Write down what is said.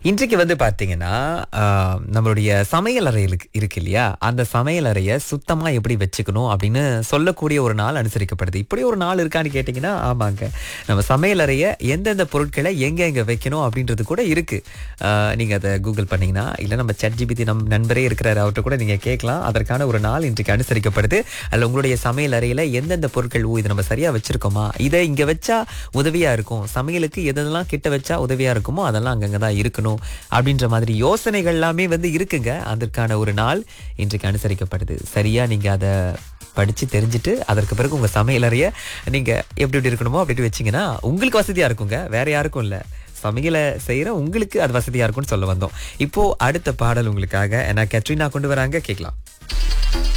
இன்றைக்கு வந்து பார்த்தீங்கன்னா ஆஹ், நம்மளுடைய சமையல் அறை இருக்கு இருக்கு இல்லையா அந்த சமையல் அறையை சுத்தமாக எப்படி வச்சுக்கணும் அப்படின்னு சொல்லக்கூடிய ஒரு நாள் அனுசரிக்கப்படுது இப்படி ஒரு நாள் இருக்கான்னு கேட்டிங்கன்னா ஆமாங்க நம்ம சமையல் அறையை எந்தெந்த பொருட்களை எங்கே எங்கே வைக்கணும் அப்படின்றது கூட இருக்கு ஆஹ், நீங்க அதை கூகுள் பண்ணீங்கன்னா இல்லை நம்ம சட்ஜிபிதி நம் நண்பரே இருக்கிறாரு அவர்கிட்ட கூட நீங்க கேட்கலாம் அதற்கான ஒரு நாள் இன்றைக்கு அனுசரிக்கப்படுது அதில் உங்களுடைய சமையல் அறையில் எந்தெந்த பொருட்கள் ஓ இது நம்ம சரியா வச்சிருக்கோமா இதை இங்க வச்சா உதவியா இருக்கும் சமையலுக்கு எதெல்லாம் கிட்ட வச்சா உதவியா இருக்குமோ அதெல்லாம் அங்கங்க தான் இருக்கணும் அப்படின்ற மாதிரி யோசனைகள் எல்லாமே வந்து இருக்குங்க அதற்கான ஒரு நாள் இன்றைக்கு அனுசரிக்கப்படுது சரியா நீங்க அதை படிச்சு தெரிஞ்சுட்டு அதற்கு பிறகு உங்க சமையல் அறைய நீங்க எப்படி எப்படி இருக்கணுமோ அப்படி இப்படி வச்சீங்கன்னா உங்களுக்கு வசதியா இருக்குங்க வேற யாருக்கும் இல்ல சமையலை செய்யற உங்களுக்கு அது வசதியா இருக்கும்னு சொல்ல வந்தோம் இப்போ அடுத்த பாடல் உங்களுக்காக என்ன கட்ரினா கொண்டு வராங்க கேட்கலாம்